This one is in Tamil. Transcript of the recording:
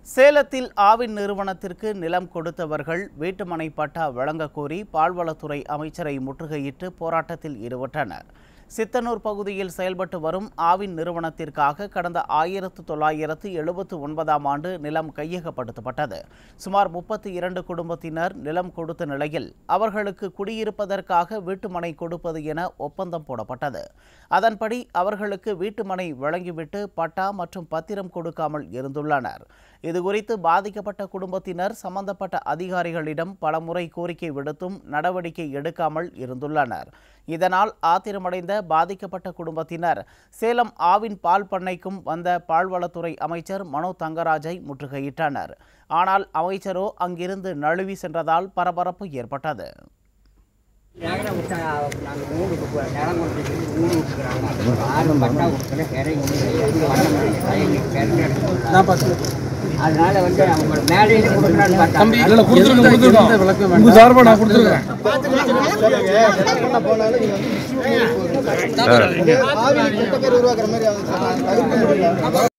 சேலத்தில் ஆவின் நிறுவனத்திற்கு நிலம் கொடுத்தவர்கள் வீட்டுமனை பட்டா வழங்கக் கோரி பால்வளத்துறை அமைச்சரை முற்றுகையிட்டு போராட்டத்தில் ஈடுபட்டனர் சித்தனூர் பகுதியில் செயல்பட்டு வரும் ஆவின் நிறுவனத்திற்காக கடந்த ஆயிரத்து தொள்ளாயிரத்து எழுபத்து ஒன்பதாம் ஆண்டு நிலம் கையகப்படுத்தப்பட்டது சுமார் முப்பத்தி இரண்டு குடும்பத்தினர் நிலம் கொடுத்த நிலையில் அவர்களுக்கு குடியிருப்பதற்காக வீட்டுமனை கொடுப்பது என ஒப்பந்தம் போடப்பட்டது அதன்படி அவர்களுக்கு வீட்டுமனை வழங்கிவிட்டு பட்டா மற்றும் பத்திரம் கொடுக்காமல் இருந்துள்ளனர் இதுகுறித்து பாதிக்கப்பட்ட குடும்பத்தினர் சம்பந்தப்பட்ட அதிகாரிகளிடம் பலமுறை கோரிக்கை விடுத்தும் நடவடிக்கை எடுக்காமல் இருந்துள்ளனர் இதனால் ஆத்திரமடைந்த பாதிக்கப்பட்ட குடும்பத்தினர் சேலம் ஆவின் பால் பண்ணைக்கும் வந்த பால்வளத்துறை அமைச்சர் மனோ தங்கராஜை முற்றுகையிட்டனர் ஆனால் அமைச்சரோ அங்கிருந்து நழுவி சென்றதால் பரபரப்பு ஏற்பட்டது ஏகரை விட்டா நாங்கள் ஊடு கொடுக்குறோம் நிலம் கொடுத்து ஊடு விட்டுக்கிறாங்க ஆறு பட்டா கொடுக்கல இறங்கி நான் பார்த்து அதனால வந்து அவங்க மேலேயே கொடுக்குறான்னு பார்த்தா தம்பி இல்லை கொடுத்துருங்க கொடுத்துருக்கோம் உங்க சார்பாக நான் கொடுத்துருக்கேன் ஆவின் கெட்ட பேர் உருவாக்குற மாதிரி அவங்க தவிர்க்க முடியல